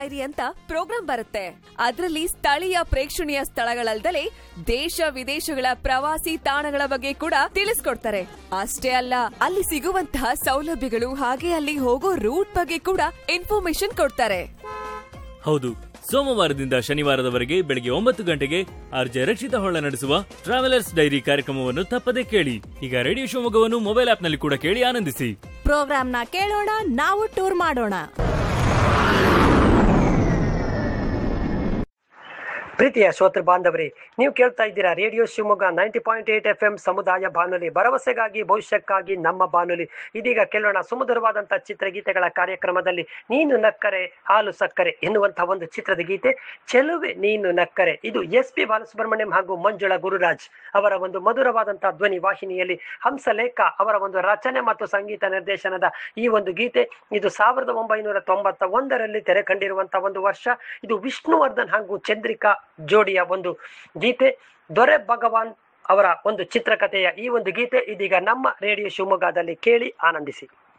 dairy ಅಂತ program ಬರುತ್ತೆ ಅದರಲ್ಲಿ ಸ್ಥಳೀಯ ಪ್ರೇಕ್ಷಣೀಯ ಸ್ಥಳಗಳಲ್ದಲೇ ದೇಶ ವಿದೇಶಗಳ ಪ್ರವಾಸಿ ತಾಣಗಳ ಬಗ್ಗೆ ಕೂಡ ತಿಳಿಸ್ಕೊಡ್ತಾರೆ ಅಷ್ಟೇ ಅಲ್ಲ ಅಲ್ಲಿ ಸಿಗುವಂತಹ ಸೌಲಭ್ಯಗಳು ಹಾಗೆ ಅಲ್ಲಿ ಹೋಗೋ ರೂಟ್ ಬಗ್ಗೆ ಕೂಡ ಇನ್ಫಾರ್ಮೇಶನ್ ಕೊಡ್ತಾರೆ ಹೌದು ಸೋಮವಾರದಿಂದ ಶನಿವಾರದವರೆಗೆ ಬೆಳಗ್ಗೆ ಒಂಬತ್ತು ಗಂಟೆಗೆ ಆರ್ಜೆ ರಕ್ಷಿತ ಹೊಳ್ಳ ನಡೆಸುವ ಟ್ರಾವೆಲರ್ಸ್ ಡೈರಿ ಕಾರ್ಯಕ್ರಮವನ್ನು ತಪ್ಪದೇ ಕೇಳಿ ಈಗ ರೇಡಿಯೋ ಶಿವಮೊಗ್ಗವನ್ನು ಮೊಬೈಲ್ ಆಪ್ನಲ್ಲಿ ಕೂಡ ಕೇಳಿ ಆನಂದಿಸಿ ಪ್ರೋಗ್ರಾಮ್ನ ಕೇಳೋಣ ನಾವು ಟೂರ್ ಮಾಡೋಣ ಪ್ರೀತಿಯ ಶ್ರೋತೃ ಬಾಂಧವರೇ ನೀವು ಕೇಳ್ತಾ ಇದ್ದೀರಾ radio Shivamogga ninety point eight F M ಸಮುದಾಯ ಬಾನುಲಿ ಭರವಸೆಗಾಗಿ ಭವಿಷ್ಯಕ್ಕಾಗಿ ನಮ್ಮ ಬಾನುಲಿ ಇದೀಗ ಕೇಳೋಣ ಸುಮಧುರವಾದಂತಹ ಚಿತ್ರಗೀತೆಗಳ ಕಾರ್ಯಕ್ರಮದಲ್ಲಿ ನೀನು ನಕ್ಕರೆ ಹಾಲು ಸಕ್ಕರೆ ಎನ್ನುವಂತಹ ಒಂದು ಚಿತ್ರದ ಗೀತೆ ಚೆಲುವೆ ನೀನು ನಕ್ಕರೆ ಇದು ಎಸ್ ಪಿ ಬಾಲಸುಬ್ರಹ್ಮಣ್ಯಂ ಹಾಗೂ ಮಂಜುಳಾ ಗುರುರಾಜ್ ಅವರ ಒಂದು ಮಧುರವಾದಂತಹ ಧ್ವನಿ ವಾಹಿನಿಯಲ್ಲಿ ಹಂಸಲೇಖ ಅವರ ಒಂದು ರಚನೆ ಮತ್ತು ಸಂಗೀತ ನಿರ್ದೇಶನದ ಈ ಒಂದು ಗೀತೆ ಇದು ಸಾವಿರದ ಒಂಬೈನೂರ ತೊಂಬತ್ತ ಒಂದರಲ್ಲಿ ತೆರೆ ಕಂಡಿರುವಂತಹ ಒಂದು ವರ್ಷ ಇದು ವಿಷ್ಣುವರ್ಧನ್ ಹಾಗೂ ಚಂದ್ರಿಕಾ ಜೋಡಿಯ ಒಂದು ಗೀತೆ ದೊರೆ ಭಗವಾನ್ ಅವರ ಒಂದು ಚಿತ್ರಕಥೆಯ ಈ ಒಂದು ಗೀತೆ ಇದೀಗ ನಮ್ಮ ರೇಡಿಯೋ ಶಿವಮೊಗ್ಗದಲ್ಲಿ ಕೇಳಿ ಆನಂದಿಸಿ